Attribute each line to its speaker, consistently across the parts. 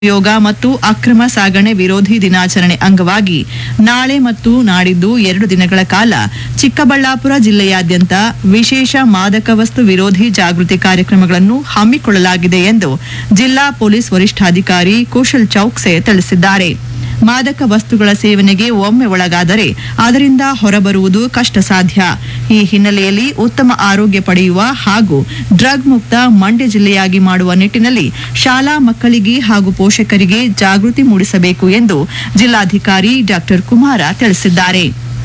Speaker 1: ಯೋಗ ಮತ್ತು ಅಕ್ರಮ ಸಾಗಣೆ ವಿರೋಧಿ ದಿನಾಚರಣೆ ಅಂಗವಾಗಿ ನಾಳೆ ಮತ್ತು ನಾಡಿದ್ದು ಎರಡು ದಿನಗಳ ಕಾಲ ಚಿಕ್ಕಬಳ್ಳಾಪುರ ಜಿಲ್ಲೆಯಾದ್ಯಂತ ವಿಶೇಷ ಮಾದಕ ವಸ್ತು ವಿರೋಧಿ ಜಾಗೃತಿ ಕಾರ್ಯಕ್ರಮಗಳನ್ನು ಹಮ್ಮಿಕೊಳ್ಳಲಾಗಿದೆ ಎಂದು ಜಿಲ್ಲಾ ಪೊಲೀಸ್ ವರಿಷ್ಠಾಧಿಕಾರಿ ಕುಶಲ್ ಚೌಕ್ಸೆ ತಿಳಿಸಿದ್ದಾರೆ ಮಾದಕ ವಸ್ತುಗಳ ಸೇವನೆಗೆ ಒಮ್ಮೆ ಒಳಗಾದರೆ ಅದರಿಂದ ಹೊರಬರುವುದು ಕಷ್ಟ ಸಾಧ್ಯ ಈ ಹಿನ್ನೆಲೆಯಲ್ಲಿ ಉತ್ತಮ ಆರೋಗ್ಯ ಪಡೆಯುವ ಹಾಗೂ ಡ್ರಗ್ ಮುಕ್ತ ಮಂಡ್ಯ ಜಿಲ್ಲೆಯಾಗಿ ಮಾಡುವ ನಿಟ್ಟಿನಲ್ಲಿ ಶಾಲಾ ಮಕ್ಕಳಿಗೆ ಹಾಗೂ ಪೋಷಕರಿಗೆ ಜಾಗೃತಿ ಮೂಡಿಸಬೇಕು ಎಂದು ಜಿಲ್ಲಾಧಿಕಾರಿ ಡಾಕ್ಟರ್ ಕುಮಾರ ತಿಳಿಸಿದ್ದಾರೆ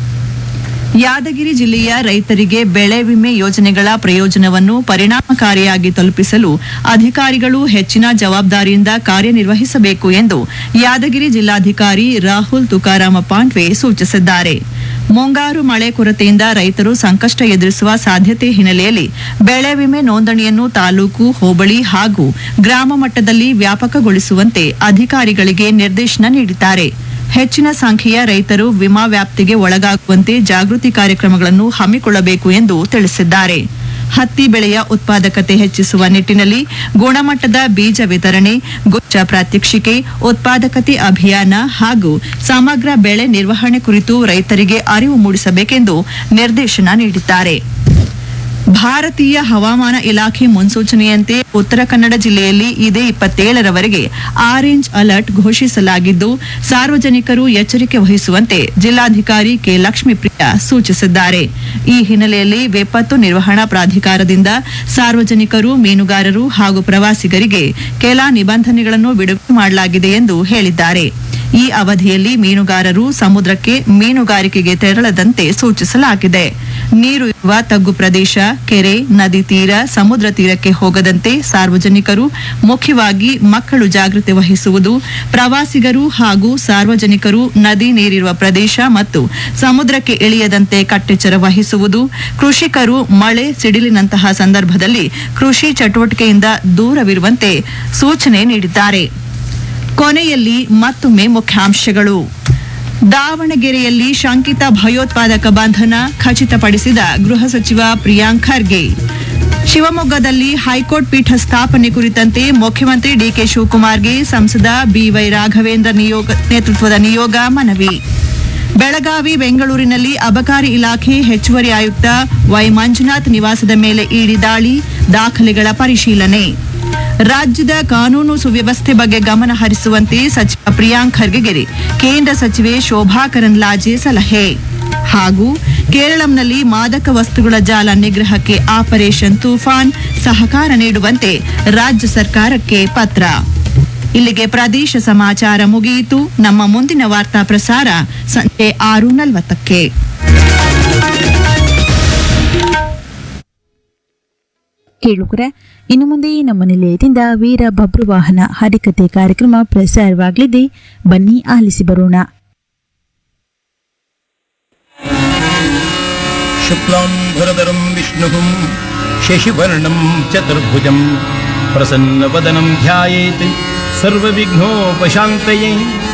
Speaker 1: ಯಾದಗಿರಿ ಜಿಲ್ಲೆಯ ರೈತರಿಗೆ ಬೆಳೆ ವಿಮೆ ಯೋಜನೆಗಳ ಪ್ರಯೋಜನವನ್ನು ಪರಿಣಾಮಕಾರಿಯಾಗಿ ತಲುಪಿಸಲು ಅಧಿಕಾರಿಗಳು ಹೆಚ್ಚಿನ ಜವಾಬ್ದಾರಿಯಿಂದ ಕಾರ್ಯನಿರ್ವಹಿಸಬೇಕು ಎಂದು ಯಾದಗಿರಿ ಜಿಲ್ಲಾಧಿಕಾರಿ ರಾಹುಲ್ ತುಕಾರಾಮ ಪಾಂಡ್ವೆ ಸೂಚಿಸಿದ್ದಾರೆ ಮುಂಗಾರು ಮಳೆ ಕೊರತೆಯಿಂದ ರೈತರು ಸಂಕಷ್ಟ ಎದುರಿಸುವ ಸಾಧ್ಯತೆ ಹಿನ್ನೆಲೆಯಲ್ಲಿ ಬೆಳೆ ವಿಮೆ ನೋಂದಣಿಯನ್ನು ತಾಲೂಕು ಹೋಬಳಿ ಹಾಗೂ ಗ್ರಾಮ ಮಟ್ಟದಲ್ಲಿ ವ್ಯಾಪಕಗೊಳಿಸುವಂತೆ ಅಧಿಕಾರಿಗಳಿಗೆ ನಿರ್ದೇಶನ ನೀಡಿದ್ದಾರೆ ಹೆಚ್ಚಿನ ಸಂಖ್ಯೆಯ ರೈತರು ವಿಮಾ ವ್ಯಾಪ್ತಿಗೆ ಒಳಗಾಗುವಂತೆ ಜಾಗೃತಿ ಕಾರ್ಯಕ್ರಮಗಳನ್ನು ಹಮ್ಮಿಕೊಳ್ಳಬೇಕು ಎಂದು ತಿಳಿಸಿದ್ದಾರೆ ಹತ್ತಿ ಬೆಳೆಯ ಉತ್ಪಾದಕತೆ ಹೆಚ್ಚಿಸುವ ನಿಟ್ಟಿನಲ್ಲಿ ಗುಣಮಟ್ಟದ ಬೀಜ ವಿತರಣೆ ಗುಚ್ಚ ಪ್ರಾತ್ಯಕ್ಷಿಕೆ ಉತ್ಪಾದಕತೆ ಅಭಿಯಾನ ಹಾಗೂ ಸಮಗ್ರ ಬೆಳೆ ನಿರ್ವಹಣೆ ಕುರಿತು ರೈತರಿಗೆ ಅರಿವು ಮೂಡಿಸಬೇಕೆಂದು ನಿರ್ದೇಶನ ನೀಡಿದ್ದಾರೆ ಭಾರತೀಯ ಹವಾಮಾನ ಇಲಾಖೆ ಮುನ್ಸೂಚನೆಯಂತೆ ಉತ್ತರ ಕನ್ನಡ ಜಿಲ್ಲೆಯಲ್ಲಿ ಇದೇ ಇಪ್ಪತ್ತೇಳರವರೆಗೆ ಆರೆಂಜ್ ಅಲರ್ಟ್ ಘೋಷಿಸಲಾಗಿದ್ದು ಸಾರ್ವಜನಿಕರು ಎಚ್ಚರಿಕೆ ವಹಿಸುವಂತೆ ಜಿಲ್ಲಾಧಿಕಾರಿ ಕೆ ಲಕ್ಷ್ಮೀಪ್ರಿಯ ಸೂಚಿಸಿದ್ದಾರೆ ಈ ಹಿನ್ನೆಲೆಯಲ್ಲಿ ವಿಪತ್ತು ನಿರ್ವಹಣಾ ಪ್ರಾಧಿಕಾರದಿಂದ ಸಾರ್ವಜನಿಕರು ಮೀನುಗಾರರು ಹಾಗೂ ಪ್ರವಾಸಿಗರಿಗೆ ಕೆಲ ನಿಬಂಧನೆಗಳನ್ನು ಬಿಡುಗಡೆ ಮಾಡಲಾಗಿದೆ ಎಂದು ಹೇಳಿದ್ದಾರೆ ಈ ಅವಧಿಯಲ್ಲಿ ಮೀನುಗಾರರು ಸಮುದ್ರಕ್ಕೆ ಮೀನುಗಾರಿಕೆಗೆ ತೆರಳದಂತೆ ಸೂಚಿಸಲಾಗಿದೆ ನೀರು ಇರುವ ತಗ್ಗು ಪ್ರದೇಶ ಕೆರೆ ನದಿ ತೀರ ಸಮುದ್ರ ತೀರಕ್ಕೆ ಹೋಗದಂತೆ ಸಾರ್ವಜನಿಕರು ಮುಖ್ಯವಾಗಿ ಮಕ್ಕಳು ಜಾಗೃತಿ ವಹಿಸುವುದು ಪ್ರವಾಸಿಗರು ಹಾಗೂ ಸಾರ್ವಜನಿಕರು ನದಿ ನೀರಿರುವ ಪ್ರದೇಶ ಮತ್ತು ಸಮುದ್ರಕ್ಕೆ ಇಳಿಯದಂತೆ ಕಟ್ಟೆಚ್ಚರ ವಹಿಸುವುದು ಕೃಷಿಕರು ಮಳೆ ಸಿಡಿಲಿನಂತಹ ಸಂದರ್ಭದಲ್ಲಿ ಕೃಷಿ ಚಟುವಟಿಕೆಯಿಂದ ದೂರವಿರುವಂತೆ ಸೂಚನೆ ನೀಡಿದ್ದಾರೆ ಕೊನೆಯಲ್ಲಿ ಮತ್ತೊಮ್ಮೆ ಮುಖ್ಯಾಂಶಗಳು ದಾವಣಗೆರೆಯಲ್ಲಿ ಶಂಕಿತ ಭಯೋತ್ಪಾದಕ ಬಂಧನ ಖಚಿತಪಡಿಸಿದ ಗೃಹ ಸಚಿವ ಪ್ರಿಯಾಂಕ್ ಖರ್ಗೆ ಶಿವಮೊಗ್ಗದಲ್ಲಿ ಹೈಕೋರ್ಟ್ ಪೀಠ ಸ್ಥಾಪನೆ ಕುರಿತಂತೆ ಮುಖ್ಯಮಂತ್ರಿ ಡಿಕೆ ಶಿವಕುಮಾರ್ಗೆ ಸಂಸದ ಬಿವೈ ರಾಘವೇಂದ್ರ ನಿಯೋಗ ನೇತೃತ್ವದ ನಿಯೋಗ ಮನವಿ ಬೆಳಗಾವಿ ಬೆಂಗಳೂರಿನಲ್ಲಿ ಅಬಕಾರಿ ಇಲಾಖೆ ಹೆಚ್ಚುವರಿ ಆಯುಕ್ತ ವೈ ಮಂಜುನಾಥ್ ನಿವಾಸದ ಮೇಲೆ ಇಡಿ ದಾಳಿ ದಾಖಲೆಗಳ ಪರಿಶೀಲನೆ ರಾಜ್ಯದ ಕಾನೂನು ಸುವ್ಯವಸ್ಥೆ ಬಗ್ಗೆ ಗಮನ ಹರಿಸುವಂತೆ ಸಚಿವ ಪ್ರಿಯಾಂಕ್ ಖರ್ಗೆಗೆ ಕೇಂದ್ರ ಸಚಿವೆ ಶೋಭಾ ಕರಂದ್ಲಾಜೆ ಸಲಹೆ ಹಾಗೂ ಕೇರಳಂನಲ್ಲಿ ಮಾದಕ ವಸ್ತುಗಳ ಜಾಲ ನಿಗ್ರಹಕ್ಕೆ ಆಪರೇಷನ್ ತೂಫಾನ್ ಸಹಕಾರ ನೀಡುವಂತೆ ರಾಜ್ಯ ಸರ್ಕಾರಕ್ಕೆ ಪತ್ರ ಇಲ್ಲಿಗೆ ಪ್ರದೇಶ ಸಮಾಚಾರ ಮುಗಿಯಿತು ನಮ್ಮ ಮುಂದಿನ ವಾರ್ತಾ ಪ್ರಸಾರ ಸಂಜೆ ಆರು ನಲವತ್ತಕ್ಕೆ
Speaker 2: ಕೇಳುಗರೆ ಇನ್ನು ಮುಂದೆ ನಮ್ಮ ನಿಲಯದಿಂದ ವೀರ ಬಬ್ರುವಾಹನ ಹರಿಕತೆ ಕಾರ್ಯಕ್ರಮ ಪ್ರಸಾರವಾಗಲಿದೆ ಬನ್ನಿ ಆಲಿಸಿ ಬರೋಣ
Speaker 3: शुक्लाम्भरधरं विष्णुः शशिवर्णं चतुर्भुजं प्रसन्नवदनं ध्यायेत् सर्वविघ्नोपशान्तये